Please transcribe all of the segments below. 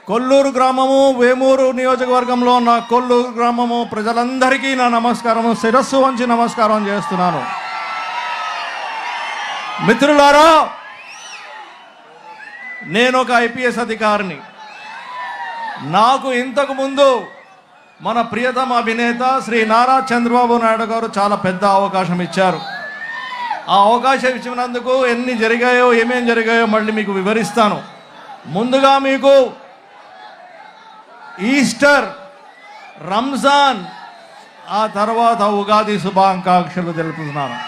కొల్లూరు గ్రామము వేమూరు నియోజకవర్గంలో ఉన్న కొల్లూరు గ్రామము ప్రజలందరికీ నా నమస్కారము శిరస్సు వంచి నమస్కారం చేస్తున్నాను మిత్రులారా నేను ఒక ఐపీఎస్ అధికారిని నాకు ఇంతకు ముందు మన ప్రియతమ అభినేత శ్రీ నారా చంద్రబాబు నాయుడు గారు చాలా పెద్ద అవకాశం ఇచ్చారు ఆ అవకాశం ఇచ్చినందుకు ఎన్ని జరిగాయో ఏమేం జరిగాయో మళ్ళీ మీకు వివరిస్తాను ముందుగా మీకు ఈస్టర్ రంజాన్ ఆ తర్వాత ఉగాది శుభాకాంక్షలు తెలుపుతున్నాను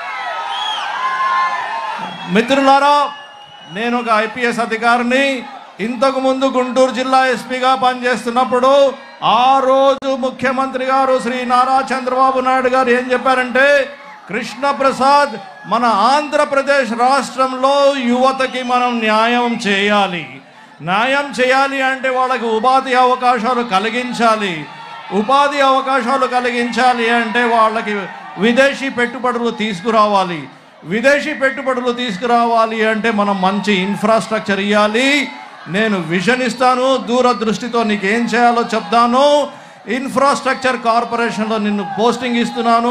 మిత్రులారా నేను ఒక ఐపీఎస్ అధికారిని ఇంతకు ముందు గుంటూరు జిల్లా ఎస్పీగా పనిచేస్తున్నప్పుడు ఆ రోజు ముఖ్యమంత్రి గారు శ్రీ నారా చంద్రబాబు నాయుడు గారు ఏం చెప్పారంటే కృష్ణప్రసాద్ మన ఆంధ్రప్రదేశ్ రాష్ట్రంలో యువతకి మనం న్యాయం చేయాలి న్యాయం చేయాలి అంటే వాళ్ళకి ఉపాధి అవకాశాలు కలిగించాలి ఉపాధి అవకాశాలు కలిగించాలి అంటే వాళ్ళకి విదేశీ పెట్టుబడులు తీసుకురావాలి విదేశీ పెట్టుబడులు తీసుకురావాలి అంటే మనం మంచి ఇన్ఫ్రాస్ట్రక్చర్ ఇవ్వాలి నేను విజన్ ఇస్తాను దూరదృష్టితో నీకు ఏం చేయాలో చెప్తాను ఇన్ఫ్రాస్ట్రక్చర్ కార్పొరేషన్లో నిన్ను పోస్టింగ్ ఇస్తున్నాను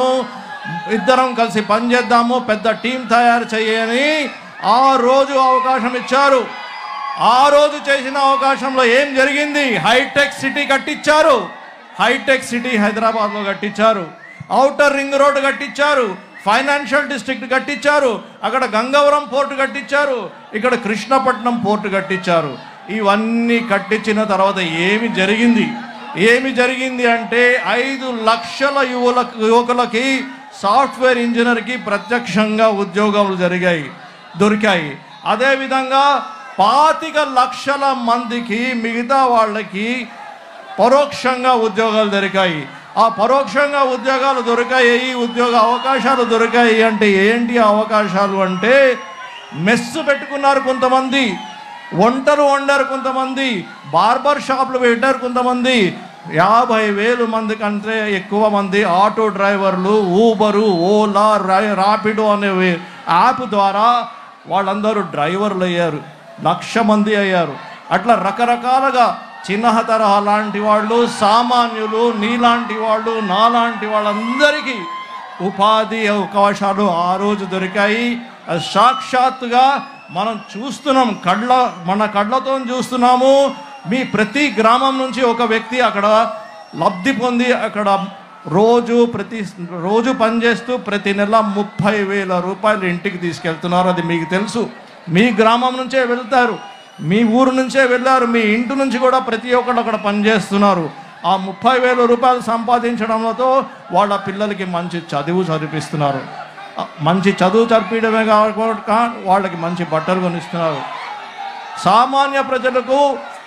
ఇద్దరం కలిసి పనిచేద్దాము పెద్ద టీం తయారు చేయని ఆ రోజు అవకాశం ఇచ్చారు ఆ రోజు చేసిన అవకాశంలో ఏం జరిగింది హైటెక్ సిటీ కట్టించారు హైటెక్ సిటీ హైదరాబాద్లో కట్టించారు ఔటర్ రింగ్ రోడ్ కట్టించారు ఫైనాన్షియల్ డిస్ట్రిక్ట్ కట్టించారు అక్కడ గంగవరం పోర్టు కట్టించారు ఇక్కడ కృష్ణపట్నం పోర్టు కట్టించారు ఇవన్నీ కట్టించిన తర్వాత ఏమి జరిగింది ఏమి జరిగింది అంటే ఐదు లక్షల యువలకు యువకులకి సాఫ్ట్వేర్ ఇంజనీర్కి ప్రత్యక్షంగా ఉద్యోగాలు జరిగాయి దొరికాయి అదేవిధంగా పాతిక లక్షల మందికి మిగతా వాళ్ళకి పరోక్షంగా ఉద్యోగాలు దొరికాయి ఆ పరోక్షంగా ఉద్యోగాలు దొరికాయి ఉద్యోగ అవకాశాలు దొరికాయి అంటే ఏంటి ఆ అవకాశాలు అంటే మెస్సు పెట్టుకున్నారు కొంతమంది వంటలు వండారు కొంతమంది బార్బర్ షాపులు పెట్టారు కొంతమంది యాభై వేలు మంది కంటే ఎక్కువ మంది ఆటో డ్రైవర్లు ఊబరు ఓలా రా- రాపిడో అనే వే- యాప్ ద్వారా వాళ్ళందరూ డ్రైవర్లు అయ్యారు లక్ష మంది అయ్యారు అట్లా రకరకాలుగా చిన్న తరహా లాంటి వాళ్ళు సామాన్యులు నీలాంటి వాళ్ళు నాలాంటి వాళ్ళందరికీ ఉపాధి అవకాశాలు ఆ రోజు దొరికాయి అది సాక్షాత్తుగా మనం చూస్తున్నాం కళ్ళ మన కళ్ళతో చూస్తున్నాము మీ ప్రతి గ్రామం నుంచి ఒక వ్యక్తి అక్కడ లబ్ధి పొంది అక్కడ రోజు ప్రతి రోజు పనిచేస్తూ ప్రతి నెల ముప్పై వేల రూపాయలు ఇంటికి తీసుకెళ్తున్నారు అది మీకు తెలుసు మీ గ్రామం నుంచే వెళ్తారు మీ ఊరు నుంచే వెళ్ళారు మీ ఇంటి నుంచి కూడా ప్రతి ఒక్కళ్ళు అక్కడ పనిచేస్తున్నారు ఆ ముప్పై వేల రూపాయలు సంపాదించడంతో వాళ్ళ పిల్లలకి మంచి చదువు చదివిస్తున్నారు ఆ, మంచి చదువు చదివించడమే కాకుండా వాళ్ళకి మంచి బట్టలు కొనిస్తున్నారు సామాన్య ప్రజలకు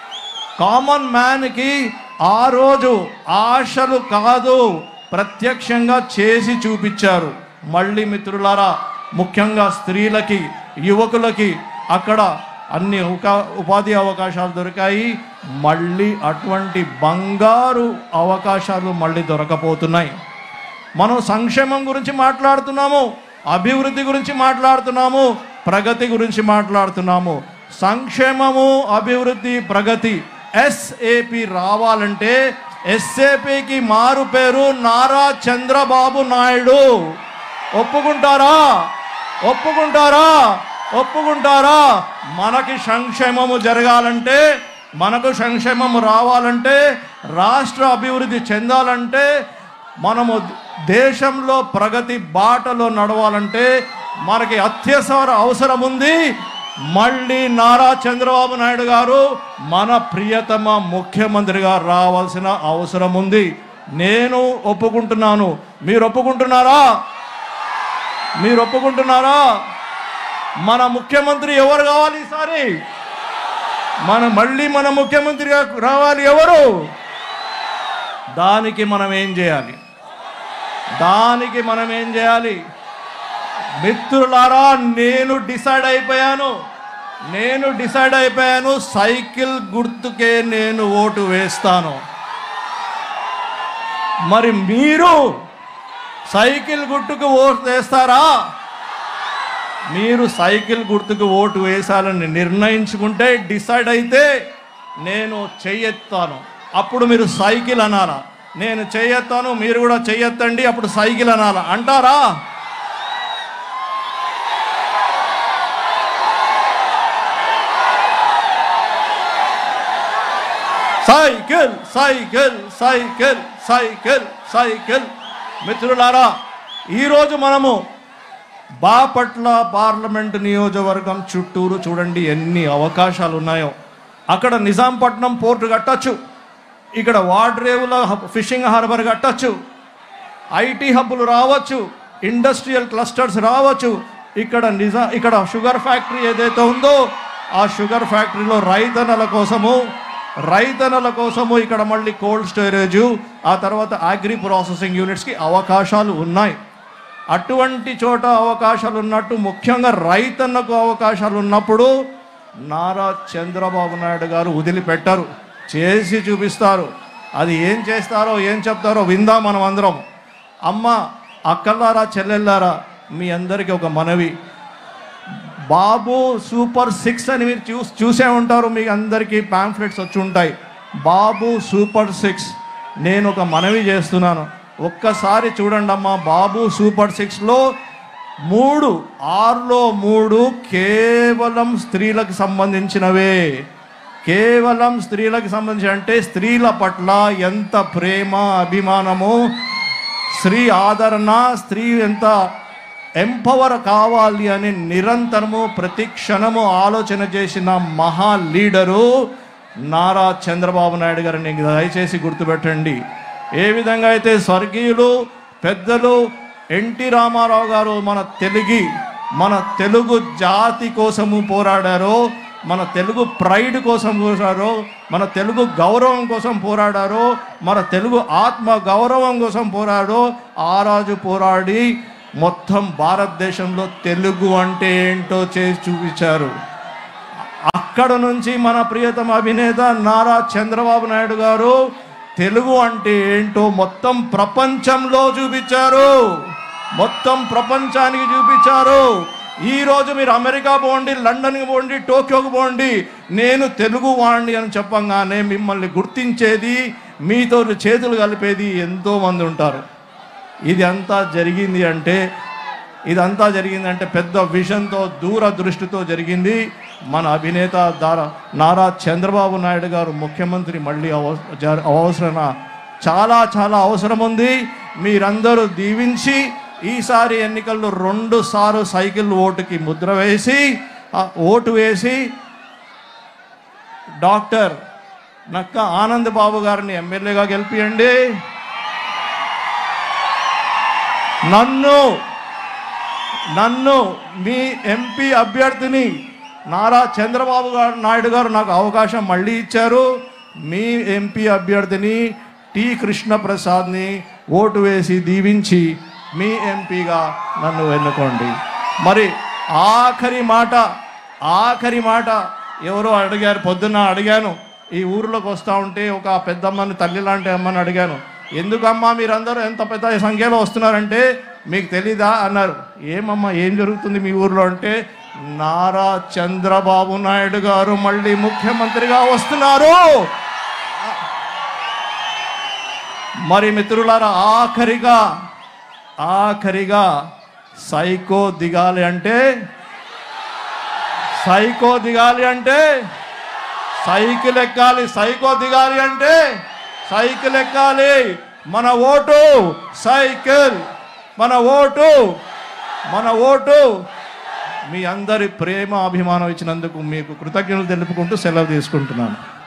కామన్ మ్యాన్కి ఆ రోజు ఆశలు కాదు ప్రత్యక్షంగా చేసి చూపించారు మళ్ళీ మిత్రులారా ముఖ్యంగా స్త్రీలకి యువకులకి అక్కడ అన్ని ఉకా- ఉపాధి అవకాశాలు దొరికాయి మళ్ళీ అటువంటి బంగారు అవకాశాలు మళ్ళీ దొరకపోతున్నాయి మనం సంక్షేమం గురించి మాట్లాడుతున్నాము అభివృద్ధి గురించి మాట్లాడుతున్నాము ప్రగతి గురించి మాట్లాడుతున్నాము సంక్షేమము అభివృద్ధి ప్రగతి ఎస్ఏపి రావాలంటే ఎస్ఏపికి మారు పేరు నారా చంద్రబాబు నాయుడు ఒప్పుకుంటారా ఒప్పుకుంటారా ఒప్పుకుంటారా మనకి సంక్షేమము జరగాలంటే మనకు సంక్షేమం రావాలంటే రాష్ట్ర అభివృద్ధి చెందాలంటే మనము దేశంలో ప్రగతి బాటలో నడవాలంటే మనకి అత్యవసర అవసరం ఉంది మళ్ళీ నారా చంద్రబాబు నాయుడు గారు మన ప్రియతమ ముఖ్యమంత్రిగా రావాల్సిన అవసరం ఉంది నేను ఒప్పుకుంటున్నాను మీరు ఒప్పుకుంటున్నారా మీరు ఒప్పుకుంటున్నారా మన ముఖ్యమంత్రి ఎవరు కావాలి ఈసారి మన మళ్ళీ మన ముఖ్యమంత్రిగా రావాలి ఎవరు దానికి మనం ఏం చేయాలి దానికి మనం ఏం చేయాలి మిత్రులారా నేను డిసైడ్ అయిపోయాను నేను డిసైడ్ అయిపోయాను సైకిల్ గుర్తుకే నేను ఓటు వేస్తాను మరి మీరు సైకిల్ గుర్తుకు ఓటు వేస్తారా మీరు సైకిల్ గుర్తుకు ఓటు వేసాలని నిర్ణయించుకుంటే డిసైడ్ అయితే నేను చెయ్యెత్తాను అప్పుడు మీరు సైకిల్ అనాలా నేను చెయ్యెత్తాను మీరు కూడా చెయ్యెత్తండి అప్పుడు సైకిల్ అనాలా అంటారా cycle cycle cycle cycle cycle మిత్రులారా ఈరోజు మనము బాపట్ల పార్లమెంట్ నియోజకవర్గం చుట్టూరు చూడండి ఎన్ని అవకాశాలు ఉన్నాయో అక్కడ నిజాంపట్నం పోర్టు కట్టచ్చు ఇక్కడ వాడ్రేవుల హబ్- ఫిషింగ్ హార్బర్ కట్టచ్చు ఐటీ హబ్బులు రావచ్చు ఇండస్ట్రియల్ క్లస్టర్స్ రావచ్చు ఇక్కడ నిజా ఇక్కడ షుగర్ ఫ్యాక్టరీ ఏదైతే ఉందో ఆ షుగర్ ఫ్యాక్టరీలో రైతన్నల కోసము రైతన్నల కోసము ఇక్కడ మళ్ళీ కోల్డ్ స్టోరేజు ఆ తర్వాత అగ్రి ప్రాసెసింగ్ యూనిట్స్కి అవకాశాలు ఉన్నాయి అటువంటి చోట అవకాశాలు ఉన్నట్టు ముఖ్యంగా రైతన్నకు అవకాశాలు ఉన్నప్పుడు నారా చంద్రబాబు నాయుడు గారు వదిలిపెట్టరు చేసి చూపిస్తారు అది ఏం చేస్తారో ఏం చెప్తారో విందాం మనం అందరం అమ్మ అక్కలారా చెల్లెళ్ళారా మీ అందరికీ ఒక మనవి బాబు సూపర్ సిక్స్ అని మీరు చూ చూసే ఉంటారు మీ అందరికీ పాంఫ్లెట్స్ వచ్చి ఉంటాయి బాబు సూపర్ సిక్స్ నేను ఒక మనవి చేస్తున్నాను ఒక్కసారి చూడండి అమ్మా బాబు సూపర్ సిక్స్లో మూడు ఆరులో మూడు కేవలం స్త్రీలకు సంబంధించినవే కేవలం స్త్రీలకు సంబంధించి అంటే స్త్రీల పట్ల ఎంత ప్రేమ అభిమానము స్త్రీ ఆదరణ స్త్రీ ఎంత ఎంపవర్ కావాలి అని నిరంతరము ప్రతి క్షణము ఆలోచన చేసిన మహా లీడరు నారా చంద్రబాబు నాయుడు గారిని దయచేసి గుర్తుపెట్టండి ఏ విధంగా అయితే స్వర్గీయులు పెద్దలు ఎన్టీ రామారావు గారు మన తెలుగి మన తెలుగు జాతి కోసము పోరాడారో మన తెలుగు ప్రైడ్ కోసం పోరాడారో మన తెలుగు గౌరవం కోసం పోరాడారో మన తెలుగు ఆత్మ గౌరవం కోసం పోరాడో ఆ రాజు పోరాడి మొత్తం భారతదేశంలో తెలుగు అంటే ఏంటో చేసి చూపించారు అక్కడ నుంచి మన ప్రియతమ అభినేత నారా చంద్రబాబు నాయుడు గారు తెలుగు అంటే ఏంటో మొత్తం ప్రపంచంలో చూపించారు మొత్తం ప్రపంచానికి చూపించారు ఈ రోజు మీరు అమెరికా పోండి లండన్కి పోండి టోక్యోకి పోండి నేను తెలుగు వాణ్ణి అని చెప్పంగానే మిమ్మల్ని గుర్తించేది మీతో చేతులు కలిపేది ఎంతో మంది ఉంటారు ఇది అంతా జరిగింది అంటే ఇదంతా జరిగిందంటే పెద్ద విషన్తో దూరదృష్టితో జరిగింది మన అభినేత దారా నారా చంద్రబాబు నాయుడు గారు ముఖ్యమంత్రి మళ్ళీ అవ జర- అవసరన చాలా చాలా అవసరం ఉంది మీరందరూ దీవించి ఈసారి ఎన్నికల్లో రెండు సార్లు సైకిల్ ఓటుకి ముద్ర వేసి ఆ ఓటు వేసి డాక్టర్ నక్క ఆనంద్ బాబు గారిని ఎమ్మెల్యేగా గెలిపియండి నన్ను నన్ను మీ ఎంపీ అభ్యర్థిని నారా చంద్రబాబు గారు నాయుడు గారు నాకు అవకాశం మళ్ళీ ఇచ్చారు మీ ఎంపీ అభ్యర్థిని టి కృష్ణప్రసాద్ని ఓటు వేసి దీవించి మీ ఎంపీగా నన్ను ఎన్నుకోండి మరి ఆఖరి మాట ఆఖరి మాట ఎవరో అడిగారు పొద్దున్న అడిగాను ఈ ఊర్లోకి వస్తూ ఉంటే ఒక పెద్దమ్మని తల్లి లాంటి అమ్మని అడిగాను ఎందుకమ్మా మీరందరూ ఎంత పెద్ద సంఖ్యలో వస్తున్నారంటే మీకు తెలీదా అన్నారు ఏమమ్మా ఏం జరుగుతుంది మీ ఊర్లో అంటే నారా చంద్రబాబు నాయుడు గారు మళ్ళీ ముఖ్యమంత్రిగా వస్తున్నారు మరి మిత్రులారా ఆఖరిగా ఆఖరిగా సైకో దిగాలి అంటే సైకో దిగాలి అంటే సైకిల్ ఎక్కాలి సైకో దిగాలి అంటే సైకిల్ ఎక్కాలి మన ఓటు సైకిల్ మన ఓటు మన ఓటు మీ అందరి ప్రేమ అభిమానం ఇచ్చినందుకు మీకు కృతజ్ఞతలు తెలుపుకుంటూ సెలవు తీసుకుంటున్నాను